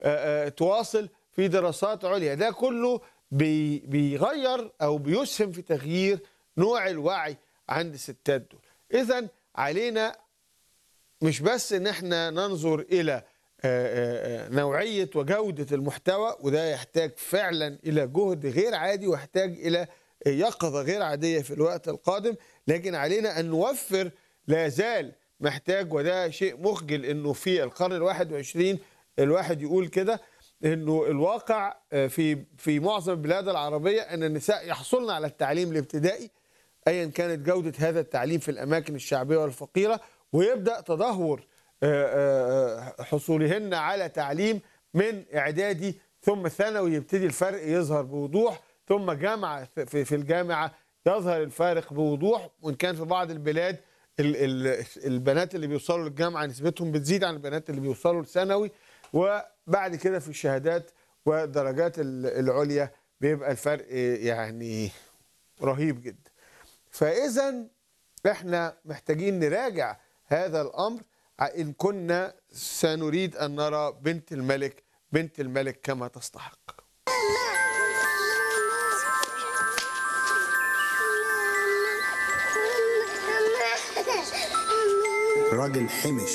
آه، آه، تواصل في دراسات عليا ده كله بي- بيغير او بيسهم في تغيير نوع الوعي عند الستات دول اذا علينا مش بس ان احنا ننظر الى آه، آه، آه، نوعيه وجوده المحتوى وده يحتاج فعلا الى جهد غير عادي ويحتاج الى يقظه غير عاديه في الوقت القادم لكن علينا ان نوفر لا زال محتاج وده شيء مخجل انه في القرن الواحد وعشرين الواحد يقول كده انه الواقع آه، في في معظم البلاد العربيه ان النساء يحصلن على التعليم الابتدائي ايا كانت جوده هذا التعليم في الاماكن الشعبيه والفقيره ويبدا تدهور آه، آه، آه، حصولهن على تعليم من اعدادي ثم ثانوي يبتدي الفرق يظهر بوضوح ثم جامعه في في الجامعه يظهر الفارق بوضوح وان كان في بعض البلاد ال- ال- البنات اللي بيوصلوا للجامعه نسبتهم بتزيد عن البنات اللي بيوصلوا لثانوي وبعد كده في الشهادات والدرجات ال- العليا بيبقى الفرق يعني رهيب جدا فاذا احنا محتاجين نراجع هذا الامر ع- ان كنا سنريد ان نرى بنت الملك بنت الملك كما تستحق راجل حمش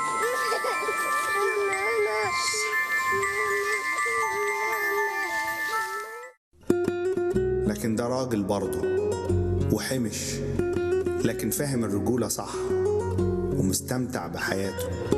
لكن ده راجل برضه وحمش لكن فاهم الرجولة صح ومستمتع بحياته